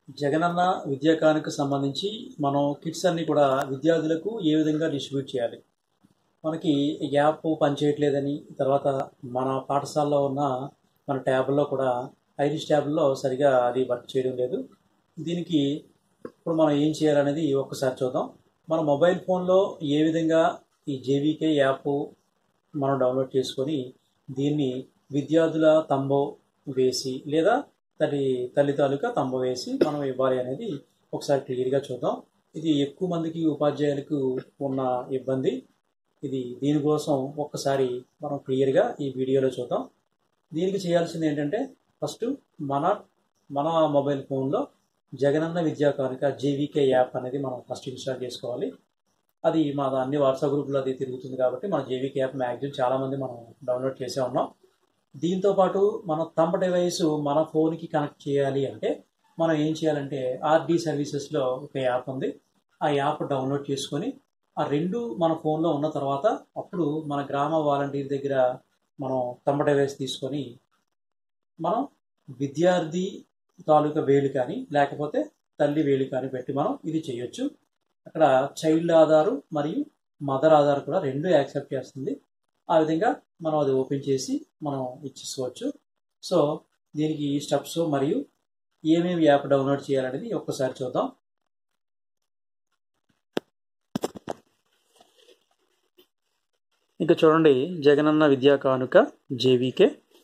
జగనన్న విద్యా కానుకకు సంబంధించి మనం కిట్స్ అన్ని కూడా విద్యార్థులకు ఏ విధంగా డిస్ట్రిబ్యూట్ చేయాలి మనకి యాప్ పనిచేయట్లేదని తర్వాత మన పాఠశాలలో ఉన్న మన ట్యాబ్లో కూడా ఐరిష్ ట్యాబ్లో సరిగా అది వర్క్ చేయడం లేదు దీనికి ఇప్పుడు మనం ఏం చేయాలనేది ఒక్కసారి చూద్దాం మన మొబైల్ ఫోన్లో ఏ విధంగా ఈ జేవీకే యాప్ మనం డౌన్లోడ్ చేసుకొని దీన్ని విద్యార్థుల తంబో వేసి లేదా తల్లి తల్లి తాలూకా తంబ వేసి మనం ఇవ్వాలి అనేది ఒకసారి క్లియర్గా చూద్దాం ఇది ఎక్కువ మందికి ఉపాధ్యాయులకు ఉన్న ఇబ్బంది ఇది దీనికోసం ఒక్కసారి మనం క్లియర్గా ఈ వీడియోలో చూద్దాం దీనికి చేయాల్సింది ఏంటంటే ఫస్ట్ మన మన మొబైల్ ఫోన్లో జగనన్న విద్యా కానుక జేవీకే యాప్ అనేది మనం ఫస్ట్ ఇన్స్టాల్ చేసుకోవాలి అది మా అన్ని వాట్సాప్ గ్రూప్లో అది తిరుగుతుంది కాబట్టి మన జేవీకే యాప్ మ్యాక్సిమం చాలామంది మనం డౌన్లోడ్ చేసే ఉన్నాం దీంతో పాటు మన తంబ డివైస్ మన ఫోన్కి కనెక్ట్ చేయాలి అంటే మనం ఏం చేయాలంటే ఆర్డి సర్వీసెస్లో ఒక యాప్ ఉంది ఆ యాప్ డౌన్లోడ్ చేసుకొని ఆ రెండు మన ఫోన్లో ఉన్న తర్వాత అప్పుడు మన గ్రామ వాలంటీర్ దగ్గర మనం తంబ డివైస్ తీసుకొని మనం విద్యార్థి తాలూకా వేలు కానీ లేకపోతే తల్లి వేలు కానీ పెట్టి మనం ఇది చేయొచ్చు అక్కడ చైల్డ్ ఆధారు మరియు మదర్ ఆధార్ కూడా రెండు యాక్సెప్ట్ చేస్తుంది ఆ విధంగా మనం అది ఓపెన్ చేసి మనం ఇచ్చేసుకోవచ్చు సో దీనికి స్టెప్స్ మరియు ఏమేమి యాప్ డౌన్లోడ్ చేయాలనేది ఒక్కసారి చూద్దాం ఇంకా చూడండి జగనన్న విద్యా కానుక జేవీకే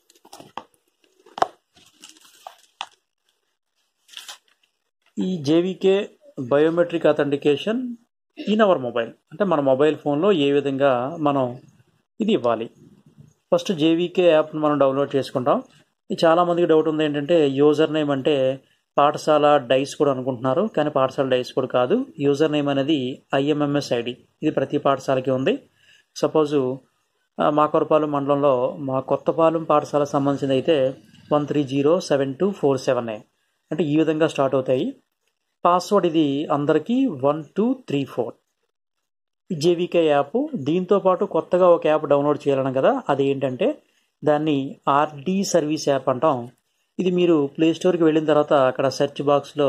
ఈ JVK biometric authentication in our mobile అంటే మన మొబైల్ ఫోన్లో ఏ విధంగా మనం ఇది ఇవ్వాలి ఫస్ట్ జేవీకే యాప్ను మనం డౌన్లోడ్ చేసుకుంటాం ఇది చాలామందికి డౌట్ ఉంది ఏంటంటే యూజర్ నేమ్ అంటే పాఠశాల డైస్ కూడా అనుకుంటున్నారు కానీ పాఠశాల డైస్ కూడా కాదు యూజర్ నేమ్ అనేది ఐఎంఎంఎస్ ఐడి ఇది ప్రతి పాఠశాలకి ఉంది సపోజు మా కొరపాలెం మండలంలో మా కొత్తపాలెం పాఠశాలకు సంబంధించింది అయితే one three zero seven two four seven nine అంటే ఈ విధంగా స్టార్ట్ అవుతాయి పాస్వర్డ్ ఇది అందరికీ one two three four JVK app దీంతో పాటు కొత్తగా ఒక యాప్ డౌన్లోడ్ చేయాలను కదా అది ఏంటంటే దాన్ని ఆర్డి సర్వీస్ యాప్ అంటాం ఇది మీరు ప్లే స్టోర్కి వెళ్ళిన తర్వాత అక్కడ సెర్చ్ బాక్స్లో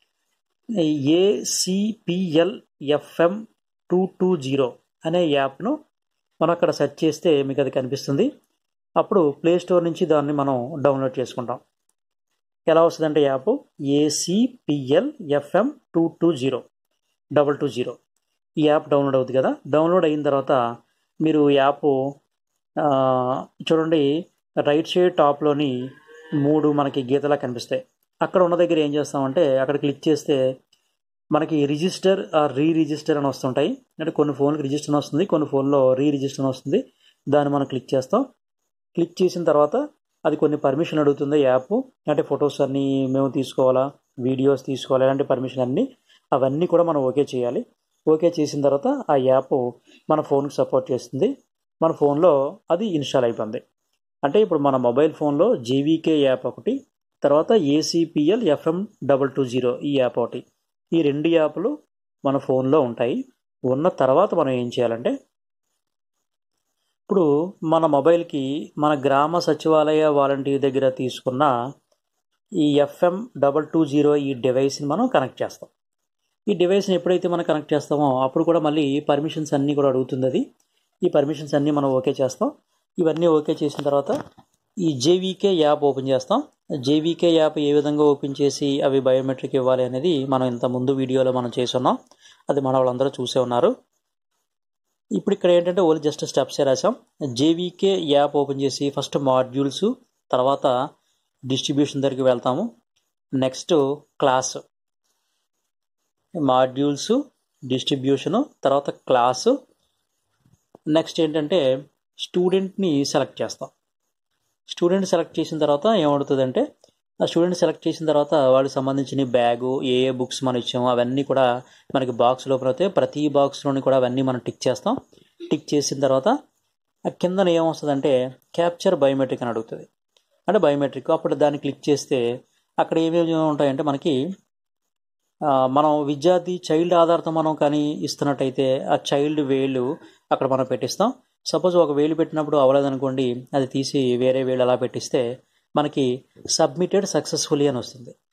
ACPL FM two two zero అనే యాప్ను మనం అక్కడ సెర్చ్ చేస్తే మీకు అది కనిపిస్తుంది అప్పుడు ప్లే స్టోర్ నుంచి దాన్ని మనం డౌన్లోడ్ చేసుకుంటాం ఎలా వస్తుందంటే app ACPL FM two two zero double two zero ఈ యాప్ డౌన్లోడ్ అవుతుంది కదా డౌన్లోడ్ అయిన తర్వాత మీరు యాప్ చూడండి రైట్ సైడ్ టాప్లోని మూడు మనకి గీతలా కనిపిస్తాయి అక్కడ ఉన్న దగ్గర ఏం చేస్తామంటే అక్కడ క్లిక్ చేస్తే మనకి రిజిస్టర్ రీ రిజిస్టర్ అని వస్తుంటాయి అంటే కొన్ని ఫోన్కి రిజిస్టర్ అని వస్తుంది కొన్ని ఫోన్లో రీ రిజిస్టర్ అని వస్తుంది దాన్ని మనం క్లిక్ చేస్తాం క్లిక్ చేసిన తర్వాత అది కొన్ని పర్మిషన్ అడుగుతుంది యాప్ అంటే ఫొటోస్ అన్నీ మేము తీసుకోవాలా వీడియోస్ తీసుకోవాలి అలాంటి పర్మిషన్ అన్నీ అవన్నీ కూడా మనం ఓకే చేయాలి ఓకే చేసిన తర్వాత ఆ యాప్ మన ఫోన్కి సపోర్ట్ చేస్తుంది మన ఫోన్లో అది ఇన్స్టాల్ అయిపోయింది అంటే ఇప్పుడు మన మొబైల్ ఫోన్లో జేవీకే యాప్ ఒకటి తర్వాత ACPL FM double two zero ఈ యాప్ ఒకటి ఈ రెండు యాప్లు మన ఫోన్లో ఉంటాయి ఉన్న తర్వాత మనం ఏం చేయాలంటే ఇప్పుడు మన మొబైల్కి మన గ్రామ సచివాలయ వాలంటీర్ దగ్గర తీసుకున్న ఈ ఎఫ్ఎం డబల్ టూ జీరో ఈ డివైస్ని మనం కనెక్ట్ చేస్తాం ఈ డివైస్ని ఎప్పుడైతే మనం కనెక్ట్ చేస్తామో అప్పుడు కూడా మళ్ళీ పర్మిషన్స్ అన్నీ కూడా అడుగుతుంది అది ఈ పర్మిషన్స్ అన్నీ మనం ఓకే చేస్తాం ఇవన్నీ ఓకే చేసిన తర్వాత ఈ జేవీకే యాప్ ఓపెన్ చేస్తాం జేవీకే యాప్ ఏ విధంగా ఓపెన్ చేసి అవి బయోమెట్రిక్ ఇవ్వాలి అనేది మనం ఇంత ముందు వీడియోలో మనం చేసున్నాం అది మన వాళ్ళందరూ చూసే ఉన్నారు ఇప్పుడు ఇక్కడ ఏంటంటే ఓన్లీ జస్ట్ స్టెప్సే రాసాం జేవీకే యాప్ ఓపెన్ చేసి ఫస్ట్ మాడ్యూల్స్ తర్వాత డిస్ట్రిబ్యూషన్ దగ్గరికి వెళ్తాము నెక్స్ట్ క్లాస్ మాడ్యూల్స్ డిస్ట్రిబ్యూషను తర్వాత క్లాసు నెక్స్ట్ ఏంటంటే స్టూడెంట్ని సెలెక్ట్ చేస్తాం స్టూడెంట్ సెలెక్ట్ చేసిన తర్వాత ఏమవుతుందంటే ఆ స్టూడెంట్ సెలెక్ట్ చేసిన తర్వాత వాళ్ళకి సంబంధించిన బ్యాగు ఏ ఏ బుక్స్ మనం ఇచ్చామో అవన్నీ కూడా మనకి బాక్స్ లోపల అయితే ప్రతి బాక్స్లోని కూడా అవన్నీ మనం టిక్ చేస్తాం టిక్ చేసిన తర్వాత ఆ కిందన ఏమొస్తుందంటే క్యాప్చర్ బయోమెట్రిక్ అని అడుగుతుంది అంటే బయోమెట్రిక్ అప్పుడు దాన్ని క్లిక్ చేస్తే అక్కడ ఏమేమి ఉంటాయంటే మనకి మనం విద్యార్థి చైల్డ్ ఆధార్తో మనం కానీ ఇస్తున్నట్టయితే ఆ చైల్డ్ వేలు అక్కడ మనం పెట్టిస్తాం సపోజ్ ఒక వేలు పెట్టినప్పుడు అవ్వలేదనుకోండి అది తీసి వేరే వేలు అలా పెట్టిస్తే మనకి సబ్మిటెడ్ సక్సెస్ఫుల్లీ అని వస్తుంది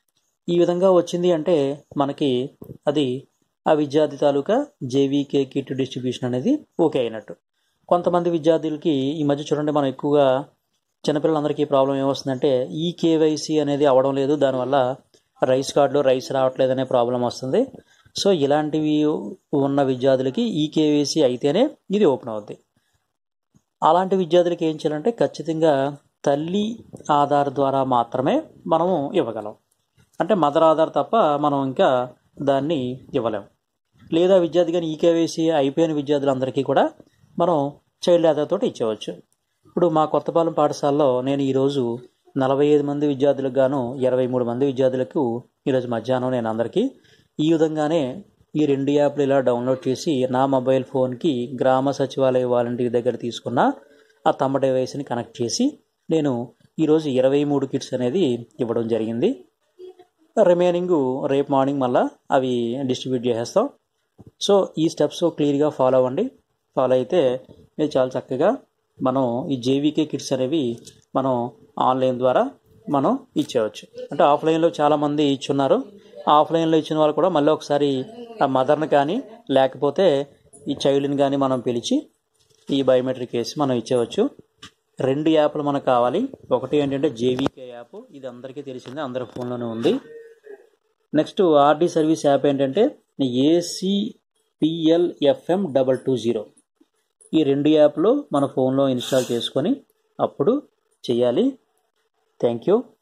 ఈ విధంగా వచ్చింది అంటే మనకి అది ఆ విద్యార్థి తాలూకా జేవీకే కిట్ డిస్ట్రిబ్యూషన్ అనేది ఓకే అయినట్టు కొంతమంది విద్యార్థులకి ఈ మధ్య చూడండి మనం ఎక్కువగా చిన్నపిల్లలందరికీ ప్రాబ్లం ఏమొస్తుందంటే ఈ కేవైసీ అనేది అవడం లేదు దానివల్ల రైస్ కార్డులో రైస్ రావట్లేదు అనే ప్రాబ్లం వస్తుంది సో ఇలాంటివి ఉన్న విద్యార్థులకి ఈ కేవైసీ అయితేనే ఇది ఓపెన్ అవుద్ది అలాంటి విద్యార్థులకి ఏం చేయాలంటే ఖచ్చితంగా తల్లి ఆధార్ ద్వారా మాత్రమే మనము ఇవ్వగలం అంటే మదర్ ఆధార్ తప్ప మనం ఇంకా దాన్ని ఇవ్వలేం లేదా విద్యార్థి కానీ ఈకేవేసి అయిపోయిన విద్యార్థులందరికీ కూడా మనం చైల్డ్ ఆధార్ తోటి ఇచ్చేవచ్చు ఇప్పుడు మా కొత్తపాలెం పాఠశాలలో నేను ఈరోజు నలభై ఐదు మంది విద్యార్థులకు గాను ఇరవై మూడు మంది విద్యార్థులకు ఈరోజు మధ్యాహ్నం నేను అందరికీ ఈ విధంగానే ఈ రెండు యాప్లు ఇలా డౌన్లోడ్ చేసి నా మొబైల్ ఫోన్కి గ్రామ సచివాలయ వాలంటీర్ దగ్గర తీసుకున్న ఆ తమ్మ డివైస్ని కనెక్ట్ చేసి నేను ఈరోజు ఇరవై మూడు కిట్స్ అనేది ఇవ్వడం జరిగింది రిమైనింగ్ రేపు మార్నింగ్ మళ్ళీ అవి డిస్ట్రిబ్యూట్ చేసేస్తాం సో ఈ స్టెప్స్ క్లియర్గా ఫాలో అవ్వండి ఫాలో అయితే మీరు చాలా చక్కగా మనం ఈ జేవీకే కిట్స్ అనేవి మనం ఆన్లైన్ ద్వారా మనం ఇచ్చేయవచ్చు అంటే ఆఫ్లైన్లో చాలామంది ఇచ్చున్నారు ఆఫ్లైన్లో ఇచ్చిన వాళ్ళు కూడా మళ్ళీ ఒకసారి ఆ మదర్ని కానీ లేకపోతే ఈ చైల్డ్ని కానీ మనం పిలిచి ఈ బయోమెట్రిక్ వేసి మనం ఇచ్చేయవచ్చు రెండు యాప్లు మనకు కావాలి ఒకటి ఏంటంటే జేవీకే యాప్ ఇది అందరికీ తెలిసిందే అందరి ఫోన్లోనే ఉంది నెక్స్ట్ ఆర్డీ సర్వీస్ యాప్ ఏంటంటే ఏసీపిఎల్ఎఫ్ఎం డబల్ టూ జీరో ఈ రెండు యాప్లు మన ఫోన్లో ఇన్స్టాల్ చేసుకొని అప్పుడు చేయాలి థ్యాంక్ యూ